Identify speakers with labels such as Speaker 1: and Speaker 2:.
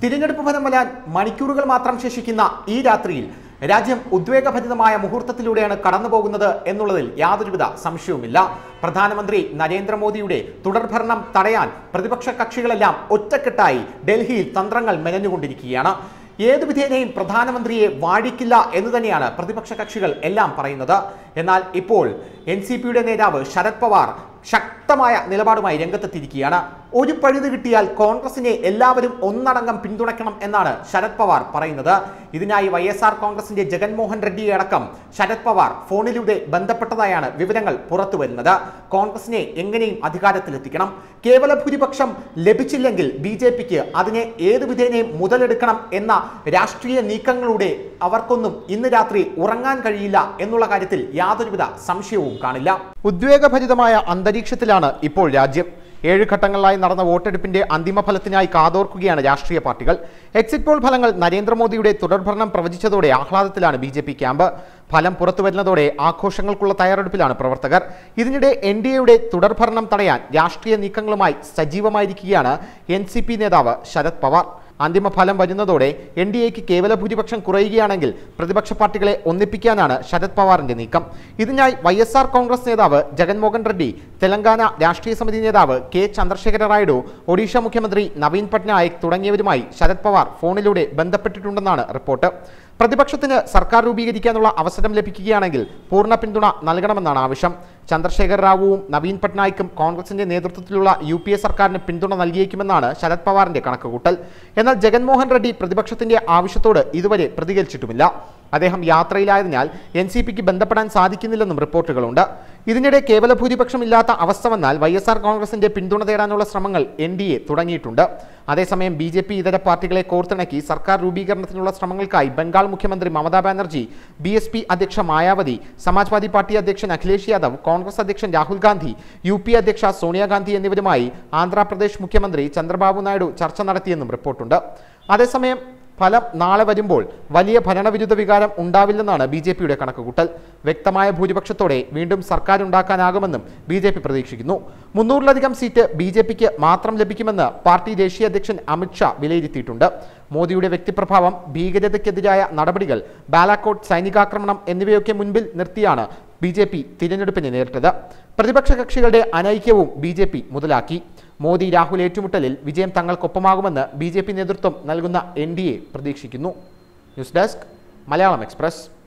Speaker 1: തിരഞ്ഞെടുപ്പ് ഫലം വരാൻ മണിക്കൂറുകൾ മാത്രം ശേഷിക്കുന്ന ഈ രാത്രിയിൽ രാജ്യം ഉദ്വേഗഭരിതമായ മുഹൂർത്തത്തിലൂടെയാണ് കടന്നുപോകുന്നത് എന്നുള്ളതിൽ യാതൊരുവിധ സംശയവുമില്ല പ്രധാനമന്ത്രി നരേന്ദ്രമോദിയുടെ തുടർഭരണം തടയാൻ പ്രതിപക്ഷ കക്ഷികളെല്ലാം ഒറ്റക്കെട്ടായി ഡൽഹിയിൽ തന്ത്രങ്ങൾ മെനഞ്ഞുകൊണ്ടിരിക്കുകയാണ് ഏതു വിധേനയും പ്രധാനമന്ത്രിയെ വാഴിക്കില്ല എന്ന് തന്നെയാണ് പ്രതിപക്ഷ കക്ഷികൾ എല്ലാം പറയുന്നത് എന്നാൽ ഇപ്പോൾ എൻ സി പിയുടെ നേതാവ് ശരത് പവാർ ശക്തമായ നിലപാടുമായി രംഗത്തെത്തിയിരിക്കുകയാണ് ഒരു പഴുത് കിട്ടിയാൽ കോൺഗ്രസിനെ എല്ലാവരും ഒന്നടങ്കം പിന്തുണയ്ക്കണം എന്നാണ് ശരത് പവാർ പറയുന്നത് ഇതിനായി വൈ എസ് ആർ കോൺഗ്രസിന്റെ ജഗൻമോഹൻ റെഡ്ഡിയെ അടക്കം ശരത് പവാർ ഫോണിലൂടെ ബന്ധപ്പെട്ടതായാണ് വിവരങ്ങൾ പുറത്തു വരുന്നത് കോൺഗ്രസിനെ എങ്ങനെയും അധികാരത്തിലെത്തിക്കണം കേവല ഭൂരിപക്ഷം ലഭിച്ചില്ലെങ്കിൽ ബി ജെ പിക്ക് അതിനെ ഏതു വിധേനയും മുതലെടുക്കണം എന്ന രാഷ്ട്രീയ നീക്കങ്ങളുടെ അവർക്കൊന്നും ഇന്ന് രാത്രി ഉറങ്ങാൻ കഴിയില്ല എന്നുള്ള കാര്യത്തിൽ യാതൊരുവിധ സംശയവും കാണില്ല ഉദ്വേഗഭരിതമായ അന്തരീക്ഷത്തിലാണ് ഇപ്പോൾ രാജ്യം ഏഴ് ഘട്ടങ്ങളിലായി നടന്ന വോട്ടെടുപ്പിന്റെ അന്തിമ ഫലത്തിനായി കാതോർക്കുകയാണ് രാഷ്ട്രീയ പാർട്ടികൾ എക്സിറ്റ് പോൾ ഫലങ്ങൾ നരേന്ദ്രമോദിയുടെ തുടർഭരണം പ്രവചിച്ചതോടെ ആഹ്ലാദത്തിലാണ് ബി ജെ പി ക്യാമ്പ് ഫലം പുറത്തുവരുന്നതോടെ ആഘോഷങ്ങൾക്കുള്ള തയ്യാറെടുപ്പിലാണ് പ്രവർത്തകർ ഇതിനിടെ എൻ ഡി എയുടെ തുടർഭരണം തടയാൻ രാഷ്ട്രീയ നീക്കങ്ങളുമായി സജീവമായിരിക്കുകയാണ് എൻ സി പി നേതാവ് ശരത് പവാർ അന്തിമ ഫലം വരുന്നതോടെ എൻ ഡി എക്ക് കേവല ഭൂരിപക്ഷം കുറയുകയാണെങ്കിൽ പ്രതിപക്ഷ പാർട്ടികളെ ഒന്നിപ്പിക്കാനാണ് ശരത് പവാറിന്റെ നീക്കം ഇതിനായി വൈ എസ് ആർ കോൺഗ്രസ് നേതാവ് ജഗൻമോഹൻ റെഡ്ഡി തെലങ്കാന രാഷ്ട്രീയ സമിതി നേതാവ് കെ ചന്ദ്രശേഖര റായിഡു ഒഡീഷ മുഖ്യമന്ത്രി നവീൻ പട്നായിക് തുടങ്ങിയവരുമായി ശരത് പവാർ ഫോണിലൂടെ ബന്ധപ്പെട്ടിട്ടുണ്ടെന്നാണ് റിപ്പോർട്ട് പ്രതിപക്ഷത്തിന് സർക്കാർ രൂപീകരിക്കാനുള്ള അവസരം ലഭിക്കുകയാണെങ്കിൽ പൂർണ്ണ പിന്തുണ നൽകണമെന്നാണ് ആവശ്യം ചന്ദ്രശേഖർ റാവുവും നവീൻ പട്നായിക്കും കോൺഗ്രസിന്റെ നേതൃത്വത്തിലുള്ള യു പി എ സർക്കാരിന് പിന്തുണ നൽകിയേക്കുമെന്നാണ് ശരത് പവാറിന്റെ കണക്കുകൂട്ടൽ എന്നാൽ ജഗൻമോഹൻ റെഡ്ഡി പ്രതിപക്ഷത്തിന്റെ ആവശ്യത്തോട് ഇതുവരെ പ്രതികരിച്ചിട്ടുമില്ല അദ്ദേഹം യാത്രയിലായതിനാൽ എൻ സി പിക്ക് ബന്ധപ്പെടാൻ സാധിക്കുന്നില്ലെന്നും റിപ്പോർട്ടുകളുണ്ട് ഇതിനിടെ കേവല ഭൂരിപക്ഷമില്ലാത്ത അവസ്ഥ വന്നാൽ വൈ എസ് ആർ കോൺഗ്രസിന്റെ പിന്തുണ തേടാനുള്ള ശ്രമങ്ങൾ എൻ ഡി എ തുടങ്ങിയിട്ടുണ്ട് അതേസമയം ബി ജെ പി ഇതര പാർട്ടികളെ കോർത്തിണക്കി സർക്കാർ രൂപീകരണത്തിനുള്ള ശ്രമങ്ങൾക്കായി ബംഗാൾ മുഖ്യമന്ത്രി Mamata Banerjee B S P അധ്യക്ഷ മായാവതി സമാജ്വാദി പാർട്ടി അധ്യക്ഷൻ അഖിലേഷ് യാദവ് കോൺഗ്രസ് അധ്യക്ഷൻ രാഹുൽ ഗാന്ധി യു പി അധ്യക്ഷ സോണിയാഗാന്ധി എന്നിവരുമായി ആന്ധ്രാപ്രദേശ് മുഖ്യമന്ത്രി ചന്ദ്രബാബു നായിഡു ചർച്ച നടത്തിയെന്നും റിപ്പോർട്ടുണ്ട് അതേസമയം ഫലം നാളെ വരുമ്പോൾ വലിയ ഭരണവിരുദ്ധ വികാരം ഉണ്ടാവില്ലെന്നാണ് ബി ജെ പിയുടെ കണക്കുകൂട്ടൽ വ്യക്തമായ ഭൂരിപക്ഷത്തോടെ വീണ്ടും സർക്കാർ ഉണ്ടാക്കാനാകുമെന്നും ബി ജെ പി പ്രതീക്ഷിക്കുന്നു മുന്നൂറിലധികം സീറ്റ് ബി ജെ പിക്ക് മാത്രം ലഭിക്കുമെന്ന് പാർട്ടി ദേശീയ അധ്യക്ഷൻ അമിത്ഷാ വിലയിരുത്തിയിട്ടുണ്ട് മോദിയുടെ വ്യക്തിപ്രഭാവം ഭീകരതയ്ക്കെതിരായ നടപടികൾ ബാലാക്കോട്ട് സൈനികാക്രമണം എന്നിവയൊക്കെ മുൻപിൽ നിർത്തിയാണ് ബി ജെ പി തിരഞ്ഞെടുപ്പിനെ നേരിട്ടത് പ്രതിപക്ഷ കക്ഷികളുടെ അനൈക്യവും ബി ജെ പി മുതലാക്കി മോദി രാഹുൽ ഏറ്റുമുട്ടലിൽ വിജയം തങ്ങൾക്കൊപ്പമാകുമെന്ന് ബി ജെ പി നേതൃത്വം നൽകുന്ന എൻ ഡി എ പ്രതീക്ഷിക്കുന്നു ന്യൂസ് ഡെസ്ക് മലയാളം എക്സ്പ്രസ്